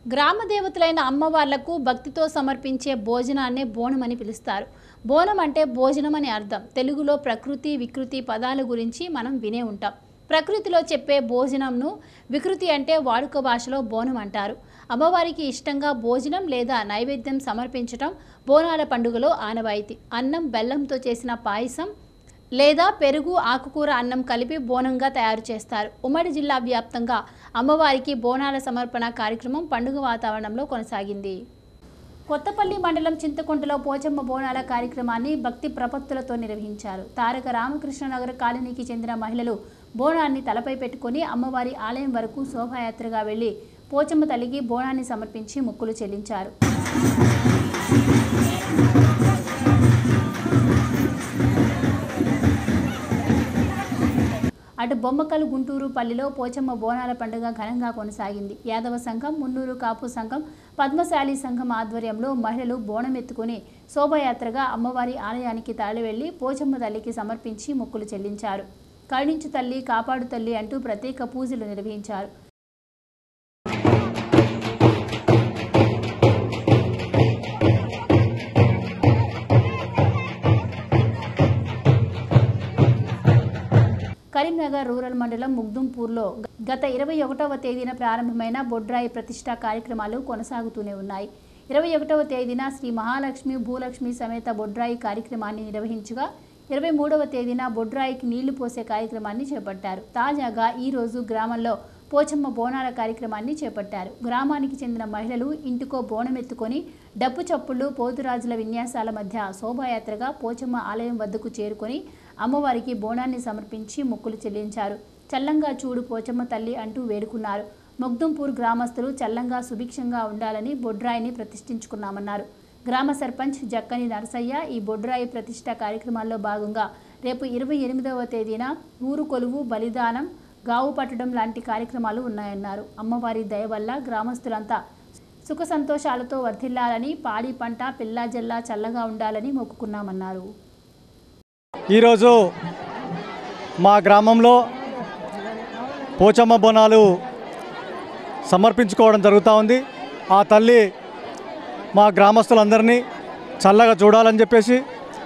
గ్రామ దేవతలైన అమ్మవార్లకు భక్తితో సమర్పించే భోజనాన్నే బోనం అని పిలుస్తారు బోనం అంటే భోజనం అని అర్థం తెలుగులో ప్రకృతి వికృతి పదాల గురించి మనం వినే ఉంటాం ప్రకృతిలో చెప్పే భోజనంను వికృతి అంటే వాడుక భాషలో బోనం అంటారు అమ్మవారికి ఇష్టంగా భోజనం లేదా నైవేద్యం సమర్పించటం బోనాల పండుగలో ఆనవాయితీ అన్నం బెల్లంతో చేసిన పాయసం లేదా పెరుగు ఆకుకూర అన్నం కలిపి బోనంగా తయారు చేస్తారు ఉమ్మడి జిల్లా వ్యాప్తంగా అమ్మవారికి బోనాల సమర్పణ కార్యక్రమం పండుగ వాతావరణంలో కొనసాగింది కొత్తపల్లి మండలం చింతకుంటలో పోచమ్మ బోనాల కార్యక్రమాన్ని భక్తి ప్రపత్తులతో నిర్వహించారు తారక రామకృష్ణ నగర్ కాలనీకి చెందిన మహిళలు బోనాన్ని తలపై పెట్టుకొని అమ్మవారి ఆలయం వరకు శోభాయాత్రగా వెళ్లి పోచమ్మ తల్లికి బోనాన్ని సమర్పించి మొక్కులు చెల్లించారు అటు బొమ్మకల్ గుంటూరు పల్లిలో పోచమ్మ బోనాల పండుగ ఘనంగా కొనసాగింది యాదవ సంఘం మున్నూరు కాపు సంఘం పద్మశాలి సంఘం ఆధ్వర్యంలో మహిళలు బోనం ఎత్తుకుని శోభయాత్రగా అమ్మవారి ఆలయానికి తరలివెళ్లి పోచమ్మ తల్లికి సమర్పించి మొక్కులు చెల్లించారు కరుణించు తల్లి కాపాడు తల్లి అంటూ ప్రత్యేక పూజలు నిర్వహించారు కరీంనగర్ రూరల్ మండలం ముగ్దుంపూర్లో గత ఇరవై ఒకటవ తేదీన ప్రారంభమైన బొడ్రాయి ప్రతిష్ట కార్యక్రమాలు కొనసాగుతూనే ఉన్నాయి ఇరవై ఒకటవ తేదీన శ్రీ మహాలక్ష్మి భూలక్ష్మి సమేత బొడ్రాయి కార్యక్రమాన్ని నిర్వహించగా ఇరవై మూడవ తేదీన బొడ్రాయికి నీళ్లు పోసే కార్యక్రమాన్ని చేపట్టారు తాజాగా ఈ రోజు గ్రామంలో పోచమ్మ బోనాల కార్యక్రమాన్ని చేపట్టారు గ్రామానికి చెందిన మహిళలు ఇంటికో బోనం ఎత్తుకొని డప్పు చప్పుళ్ళు పోతురాజుల విన్యాసాల మధ్య శోభాయాత్రగా పోచమ్మ ఆలయం వద్దకు చేరుకొని అమ్మవారికి బోనాన్ని సమర్పించి మొక్కులు చెల్లించారు చల్లంగా చూడు పోచమ్మ తల్లి అంటూ వేడుకున్నారు మొగ్దుంపూర్ గ్రామస్తులు చల్లంగా సుభిక్షంగా ఉండాలని బొడ్రాయిని ప్రతిష్ఠించుకున్నామన్నారు గ్రామ సర్పంచ్ జక్కని నరసయ్య ఈ బొడ్రాయి ప్రతిష్ట కార్యక్రమాల్లో భాగంగా రేపు ఇరవై ఎనిమిదవ తేదీన ఊరు కొలువు బలిదానం గావు పట్టడం లాంటి కార్యక్రమాలు ఉన్నాయన్నారు అమ్మవారి దయ వల్ల గ్రామస్తులంతా సుఖ సంతోషాలతో వర్ధిల్లాలని పాడి పంట పిల్లా జల్లా చల్లగా ఉండాలని మొక్కుకున్నామన్నారు ఈరోజు మా గ్రామంలో పోచమ్మ బోనాలు సమర్పించుకోవడం జరుగుతూ ఉంది ఆ తల్లి మా గ్రామస్తులందరినీ చల్లగా చూడాలని చెప్పేసి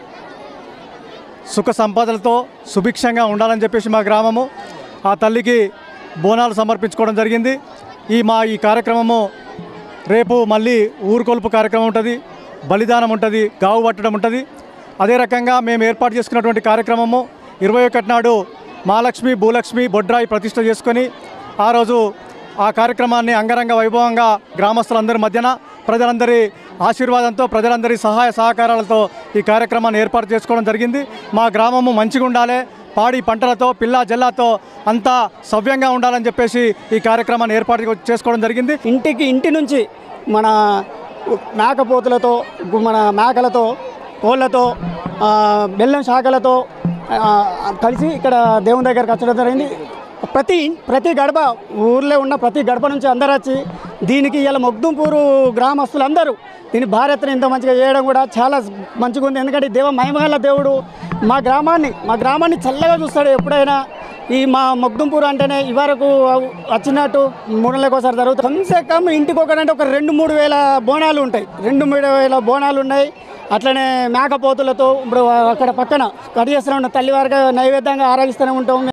సుఖ సంపదలతో సుభిక్షంగా ఉండాలని చెప్పేసి మా గ్రామము ఆ తల్లికి బోనాలు సమర్పించుకోవడం జరిగింది ఈ మా ఈ కార్యక్రమము రేపు మళ్ళీ ఊరుకొల్పు కార్యక్రమం ఉంటుంది బలిదానం ఉంటుంది గావు పట్టడం ఉంటుంది అదే రకంగా మేము ఏర్పాటు చేసుకున్నటువంటి కార్యక్రమము ఇరవై ఒకటి నాడు మహాలక్ష్మి భూలక్ష్మి బొడ్రాయి ప్రతిష్ట చేసుకొని ఆ రోజు ఆ కార్యక్రమాన్ని అంగరంగ వైభవంగా గ్రామస్తులందరి మధ్యన ప్రజలందరి ఆశీర్వాదంతో ప్రజలందరి సహాయ సహకారాలతో ఈ కార్యక్రమాన్ని ఏర్పాటు చేసుకోవడం జరిగింది మా గ్రామము మంచిగా ఉండాలి పాడి పంటలతో పిల్ల జల్లాతో అంతా సవ్యంగా ఉండాలని చెప్పేసి ఈ కార్యక్రమాన్ని ఏర్పాటు చేసుకోవడం జరిగింది ఇంటికి ఇంటి నుంచి మన మేకపోతులతో గు- మన మేకలతో కోళ్ళతో ఆ, బెల్లం శాఖలతో ఆ, కలిసి ఇక్కడ దేవుని దగ్గరకు వచ్చడం జరిగింది ప్రతి ఇన్- ప్రతి గడప ఊర్లో ఉన్న ప్రతి గడప నుంచి అందరు వచ్చి దీనికి ఇలా మొగ్దుంపూరు గ్రామస్తులందరూ దీని భారత్ని ఇంత మంచిగా చేయడం కూడా చాలా మంచిగా ఉంది ఎందుకంటే ఈ దేవ మహిమగల దేవుడు మా గ్రామాన్ని మా గ్రామాన్ని చల్లగా చూస్తాడు ఎప్పుడైనా ఈ మా మొగ్దుంపూర్ అంటేనే ఇవరకు వచ్చినట్టు మూడు నెలలకు ఒకసారి జరుగుతుంది కమ్సే కమ్ ఇంటికి ఒకటంటే ఒక రెండు మూడు వేల బోనాలు ఉంటాయి రెండు మూడు వేల బోనాలు ఉన్నాయి అట్లనే మేకపోతులతో ఇప్పుడు అక్కడ పక్కన కడిగేస్తూనే ఉన్న తల్లివారిగా నైవేద్యంగా ఆరాధిస్తూనే ఉంటాం